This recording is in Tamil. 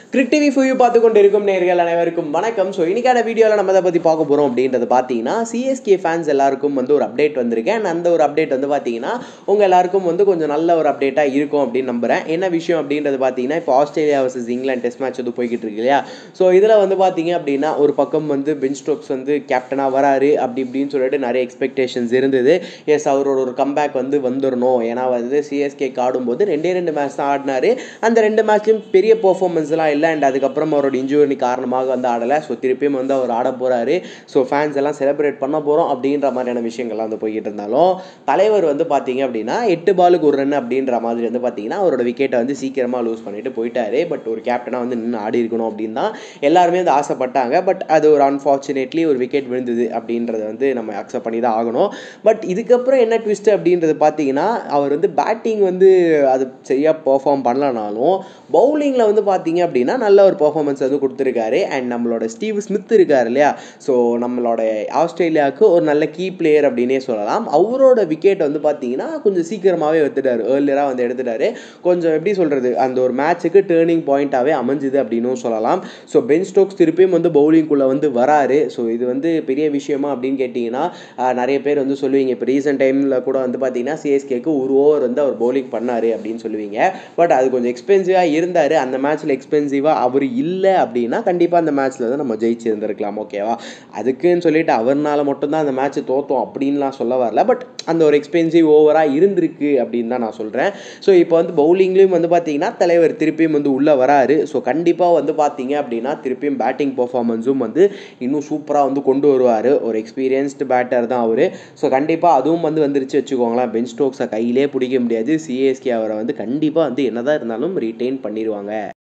கிரிக் டிவி ஃபுயூ பார்த்து கொண்டு இருக்கும் நேர்கள் அனைவருக்கும் வணக்கம் ஸோ இன்னைக்கான வீடியோவில் நம்ம அதை பற்றி பார்க்க போகிறோம் அப்படின்றது பார்த்தீங்கன்னா சிஎஸ்கே ஃபேன்ஸ் எல்லாருக்கும் வந்து ஒரு அப்டேட் வந்திருக்கேன் அந்த ஒரு அப்டேட் வந்து பார்த்தீங்கன்னா உங்கள் எல்லாருக்கும் வந்து கொஞ்சம் நல்ல ஒரு அப்டேட்டாக இருக்கும் அப்படின்னு நம்புறேன் என்ன விஷயம் அப்படின்றது பார்த்தீங்கன்னா இப்போ Australia versus England test match வந்து போய்கிட்டு இருக்கு இல்லையா ஸோ இதில் வந்து பார்த்தீங்க அப்படின்னா ஒரு பக்கம் வந்து பென் ஸ்டோக்ஸ் வந்து கேப்டனாக வராரு அப்படி இப்படின்னு சொல்லிட்டு நிறைய எக்ஸ்பெக்டேஷன்ஸ் இருந்தது எஸ் அவரோட ஒரு கம்பேக் வந்து வந்துடணும் ஏன்னா வந்து சிஎஸ்கே ஆடும்போது ரெண்டே ரெண்டு மேட்ச் தான் ஆடினாரு அந்த ரெண்டு மேட்ச்லையும் பெரிய பெர்ஃபார்மன்ஸ்லாம் இல்லை அண்ட் அதுக்கப்புறம் அவரோட இன்ஜுரி காரணமாக வந்து ஆடலை ஸோ திருப்பியும் வந்து அவர் ஆட போகிறாரு ஸோ ஃபேன்ஸ் எல்லாம் செலிப்ரேட் பண்ண போகிறோம் அப்படின்ற மாதிரியான விஷயங்கள்லாம் வந்து போய்கிட்டு இருந்தாலும் தலைவர் வந்து பார்த்தீங்க அப்படின்னா எட்டு பாலுக்கு ஒரு ரன் அப்படின்ற மாதிரி வந்து பார்த்தீங்கன்னா அவரோட விக்கெட்டை வந்து சீக்கிரமாக லூஸ் பண்ணிட்டு போயிட்டாரு பட் ஒரு கேப்டனாக வந்து நின்று ஆடி இருக்கணும் அப்படின்னு தான் எல்லாருமே வந்து ஆசைப்பட்டாங்க பட் அது ஒரு அன்ஃபார்ச்சுனேட்லி ஒரு விக்கெட் விழுந்தது அப்படின்றத வந்து நம்ம அக்செப்ட் பண்ணி தான் ஆகணும் பட் இதுக்கப்புறம் என்ன ட்விஸ்ட் அப்படின்றது பார்த்தீங்கன்னா அவர் வந்து பேட்டிங் வந்து அது சரியாக பெர்ஃபார்ம் பண்ணலனாலும் பவுலிங்கில் வந்து பார்த்தீங்க அப்படின்னா நல்ல ஒரு பெர்ஃபார்மன்ஸ் வந்து கொடுத்துருக்காரு அண்ட் நம்மளோட ஸ்டீவ் ஸ்மித் இருக்கார் இல்லையா ஸோ நம்மளோட ஆஸ்திரேலியாவுக்கு ஒரு நல்ல கீ பிளேயர் அப்படின்னே சொல்லலாம் அவரோட விக்கெட் வந்து பார்த்தீங்கன்னா கொஞ்சம் சீக்கிரமாகவே எடுத்துட்டாரு ஏர்லியராக வந்து எடுத்துட்டாரு கொஞ்சம் எப்படி சொல்கிறது அந்த ஒரு மேட்ச்சுக்கு டேர்னிங் பாயிண்ட்டாகவே அமைஞ்சுது அப்படின்னும் சொல்லலாம் ஸோ பென் ஸ்டோக்ஸ் திருப்பியும் வந்து பவுலிங்குள்ளே வந்து வராரு ஸோ இது வந்து பெரிய விஷயமா அப்படின்னு கேட்டிங்கன்னா ஆஹ், நிறைய பேர் வந்து சொல்லுவீங்க இப்போ ரீசெண்ட் டைமில் கூட வந்து பார்த்தீங்கன்னா சிஎஸ்கேக்கு ஒரு ஓவர் வந்து அவர் பவுலிங் பண்ணார் அப்படின்னு சொல்லுவீங்க பட் அது கொஞ்சம் எக்ஸ்பென்சிவாக இருந்தார் அந்த மேட்ச்சில் எக்ஸ்பென்சிவாக அவர் இல்லை அப்படின்னா கண்டிப்பாக அந்த மேட்ச்சில் வந்து நம்ம ஜெயிச்சு இருந்திருக்கலாம் ஓகேவா அதுக்குன்னு சொல்லிட்டு அவர்னால மட்டும்தான் அந்த மேட்ச் தோத்தோம் அப்படின்லாம் சொல்ல வரல பட் அந்த ஒரு எக்ஸ்பென்சிவ் ஓவராக இருந்திருக்கு அப்படின்னு தான் நான் சொல்கிறேன் ஸோ இப்போ வந்து பவுலிங்லேயும் வந்து பார்த்தீங்கன்னா தலைவர் திருப்பியும் வந்து உள்ளே வராரு ஸோ கண்டிப்பாக வந்து பார்த்தீங்க அப்படின்னா திருப்பியும் பேட்டிங் பர்ஃபார்மன்ஸும் வந்து இன்னும் சூப்பராக வந்து கொண்டு வருவார் ஒரு எக்ஸ்பீரியன்ஸ்டு பேட்டர் தான் அவர் ஸோ கண்டிப்பாக அதுவும் வந்து வந்துருச்சு வச்சுக்கோங்களேன் பென் ஸ்டோக்ஸை கையிலே பிடிக்க முடியாது சிஎஸ்கே அவரை வந்து கண்டிப்பாக வந்து என்னதான் இருந்தாலும் ரீட்டைன் பண்ணிடுவாங்க